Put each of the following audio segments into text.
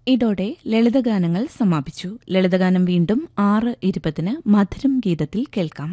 ഇതോടെ ലളിതഗാനങ്ങൾ സമാപിച്ചു ലളിതഗാനം വീണ്ടും ആറ് ഇരുപതിന് മധുരം ഗീതത്തിൽ കേൾക്കാം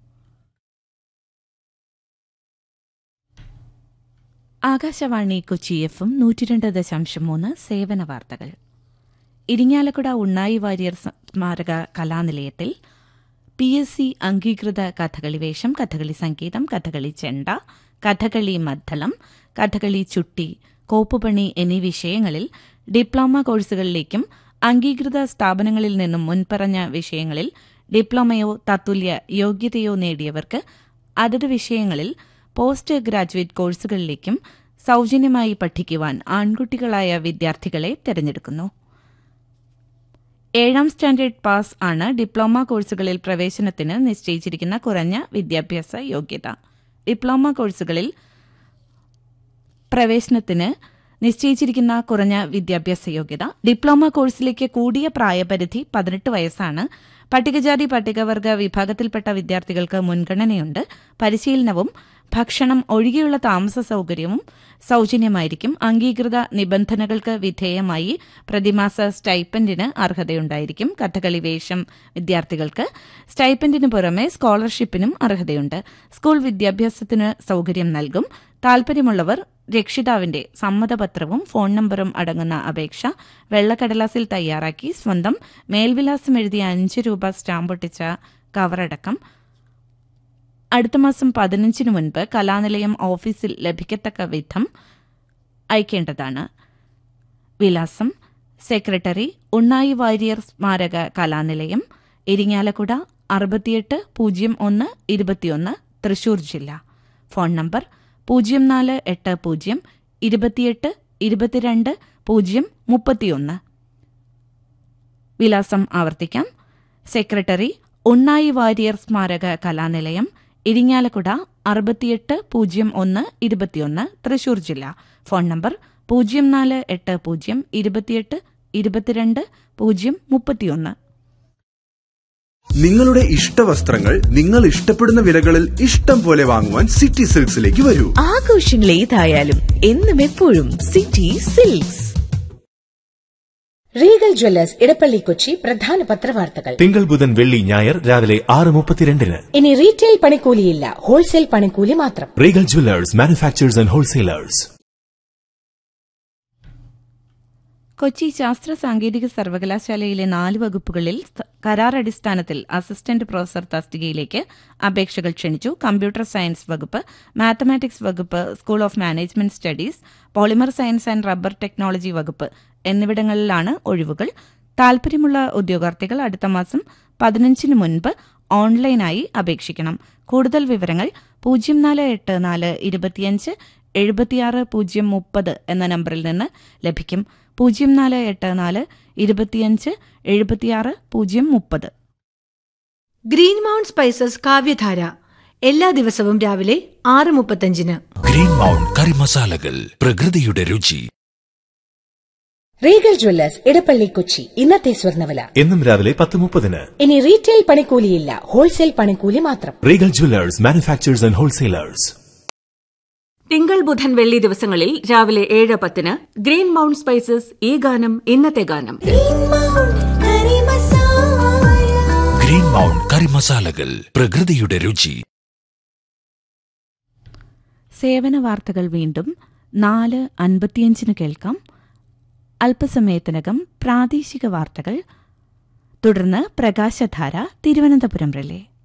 ആകാശവാണി കൊച്ചി എഫും നൂറ്റിരണ്ട് ദശാംശം മൂന്ന് സേവന വാർത്തകൾ ഇരിങ്ങാലക്കുട ഉണ്ണായി വാര്യർ സ്മാരക കലാനിലയത്തിൽ പി എസ് സി അംഗീകൃത കഥകളി വേഷം കഥകളി സംഗീതം കഥകളി ചെണ്ട കഥകളി മദ്ദളം കഥകളി ചുട്ടി കോപ്പുപണി എന്നീ വിഷയങ്ങളിൽ ഡിപ്ലോമ കോഴ്സുകളിലേക്കും അംഗീകൃത സ്ഥാപനങ്ങളിൽ നിന്നും മുൻപറഞ്ഞ വിഷയങ്ങളിൽ ഡിപ്ലോമയോ തത്തുല്യ യോഗ്യതയോ നേടിയവർക്ക് അതത് വിഷയങ്ങളിൽ പോസ്റ്റ് ഗ്രാജുവേറ്റ് കോഴ്സുകളിലേക്കും സൌജന്യമായി പഠിക്കുവാൻ ആൺകുട്ടികളായ വിദ്യാർത്ഥികളെ തെരഞ്ഞെടുക്കുന്നു ഏഴാം സ്റ്റാൻഡേർഡ് പാസ് ആണ് ഡിപ്ലോമ കോഴ്സുകളിൽ പ്രവേശനത്തിന് നിശ്ചയിച്ചിരിക്കുന്ന കുറഞ്ഞ വിദ്യാഭ്യാസ യോഗ്യത ഡിപ്ലോമ കോഴ്സുകളിൽ പ്രവേശനത്തിന് നിശ്ചയിച്ചിരിക്കുന്ന കുറഞ്ഞ വിദ്യാഭ്യാസ യോഗ്യത ഡിപ്ലോമ കോഴ്സിലേക്ക് കൂടിയ പ്രായപരിധി പതിനെട്ട് വയസ്സാണ് പട്ടികജാതി പട്ടികവർഗ വിഭാഗത്തിൽപ്പെട്ട വിദ്യാർത്ഥികൾക്ക് മുൻഗണനയുണ്ട് പരിശീലനവും ഭക്ഷണം ഒഴികെയുള്ള താമസ സൌകര്യവും സൌജന്യമായിരിക്കും അംഗീകൃത നിബന്ധനകൾക്ക് വിധേയമായി പ്രതിമാസ സ്റ്റൈപ്പൻഡിന് അർഹതയുണ്ടായിരിക്കും കഥകളി വേഷം വിദ്യാർത്ഥികൾക്ക് സ്റ്റൈപ്പൻഡിന് പുറമെ സ്കോളർഷിപ്പിനും അർഹതയുണ്ട് സ്കൂൾ വിദ്യാഭ്യാസത്തിന് സൌകര്യം നൽകും താൽപര്യമുള്ളവർ രക്ഷിതാവിന്റെ സമ്മതപത്രവും ഫോൺ നമ്പറും അടങ്ങുന്ന അപേക്ഷ വെള്ളക്കടലാസിൽ തയ്യാറാക്കി സ്വന്തം മേൽവിലാസം എഴുതിയ അഞ്ച് രൂപ സ്റ്റാമ്പൊട്ടിച്ച കവറടക്കം അടുത്ത മാസം പതിനഞ്ചിന് മുൻപ് കലാനിലയം ഓഫീസിൽ ലഭിക്കത്തക്ക വിധം അയക്കേണ്ടതാണ് വിലാസം സെക്രട്ടറി ഉണ്ണായി വാര്യർ സ്മാരക കലാനിലയം ഇരിങ്ങാലക്കുട അറുപത്തിയെട്ട് പൂജ്യം ഒന്ന് ഇരുപത്തിയൊന്ന് തൃശൂർ ജില്ല ഫോൺ നമ്പർ പൂജ്യം നാല് എട്ട് പൂജ്യം ഇരുപത്തിയെട്ട് ഇരുപത്തിരണ്ട് പൂജ്യം മുപ്പത്തിയൊന്ന് വിലാസം ആവർത്തിക്കാം സെക്രട്ടറി ഉണ്ണായി വാര്യർ സ്മാരക കലാനിലയം ഇരിങ്ങാലക്കുട അറുപത്തിയെട്ട് പൂജ്യം ഒന്ന് ഇരുപത്തിയൊന്ന് തൃശൂർ ജില്ല ഫോൺ നമ്പർ പൂജ്യം നാല് എട്ട് പൂജ്യം ഇരുപത്തിയെട്ട് ഇരുപത്തിരണ്ട് പൂജ്യം മുപ്പത്തിയൊന്ന് നിങ്ങളുടെ ഇഷ്ട വസ്ത്രങ്ങൾ നിങ്ങൾ ഇഷ്ടപ്പെടുന്ന വിലകളിൽ ഇഷ്ടം പോലെ വാങ്ങുവാൻ സിറ്റി സിൽക്സിലേക്ക് വരൂ ആഘോഷങ്ങൾ ഏതായാലും എന്നും എപ്പോഴും city silks regal jewellers Edappally Kochi പ്രധാന പത്രവാർത്തകൾ തിങ്കൾ ബുധൻ വെള്ളി ഞായർ രാവിലെ ആറ് മുപ്പത്തിരണ്ടിന് ഇനി റീറ്റെയിൽ പണിക്കൂലിയില്ല ഹോൾസെയിൽ പണിക്കൂലി മാത്രം regal jewellers manufacturers and wholesalers Kochi ശാസ്ത്ര സാങ്കേതിക സർവകലാശാലയിലെ നാല് വകുപ്പുകളിൽ സ്ഥ- കരാർ അടിസ്ഥാനത്തിൽ അസിസ്റ്റന്റ് പ്രൊഫസർ തസ്തികയിലേക്ക് അപേക്ഷകൾ ക്ഷണിച്ചു കമ്പ്യൂട്ടർ സയൻസ് വകുപ്പ് മാത്തമാറ്റിക്സ് വകുപ്പ് school of management studies polymer science and rubber technology വകുപ്പ് എന്നിവിടങ്ങളിലാണ് ഒഴിവുകൾ താൽപര്യമുള്ള ഉദ്യോഗാർത്ഥികൾ അടുത്ത മാസം പതിനഞ്ചിന് മുൻപ് ഓൺലൈനായി അപേക്ഷിക്കണം കൂടുതൽ വിവരങ്ങൾ പൂജ്യം നാല് എട്ട് നാല് ഇരുപത്തിയഞ്ച് എഴുപത്തിയാറ് പൂജ്യം മുപ്പത് എന്ന നമ്പറിൽ നിന്ന് ലഭിക്കും പൂജ്യം നാല് എട്ട് നാല് ഇരുപത്തിയഞ്ച് എഴുപത്തിയാറ് പൂജ്യം മുപ്പത് ഗ്രീൻ മൗണ്ട് സ്പൈസസ് കാവ്യധാര എല്ലാ ദിവസവും രാവിലെ ആറ് മുപ്പത്തഞ്ചിന് ഗ്രീൻ മൗണ്ട് കറി മസാലകൾ പ്രകൃതിയുടെ രുചി റീഗൽ ജ്വല്ലേഴ്സ് ഇടപ്പള്ളി കൊച്ചി ഇന്നത്തെ സ്വർണ്ണവില എന്നും രാവിലെ പത്ത് മുപ്പതിന് ഇനി റീറ്റെയിൽ പണിക്കൂലിയില്ല ഹോൾസെയിൽ പണിക്കൂലി മാത്രം regal jewellers manufacturers and wholesalers തിങ്കൾ ബുധൻ വെള്ളി ദിവസങ്ങളിൽ രാവിലെ ഏഴ് പത്തിന് ഗ്രീൻ മൗണ്ട് സ്പൈസസ് ഈ ഗാനം ഇന്നത്തെ ഗാനം ഗ്രീൻ മൗണ്ട് കറി മസാലകൾ പ്രകൃതിയുടെ രുചി സേവന വാർത്തകൾ വീണ്ടും നാല് അൻപത്തിയഞ്ചിന് കേൾക്കാം അല്പസമയത്തിനകം പ്രാദേശിക വാർത്തകൾ തുടർന്ന് പ്രകാശധാര തിരുവനന്തപുരം റിലേ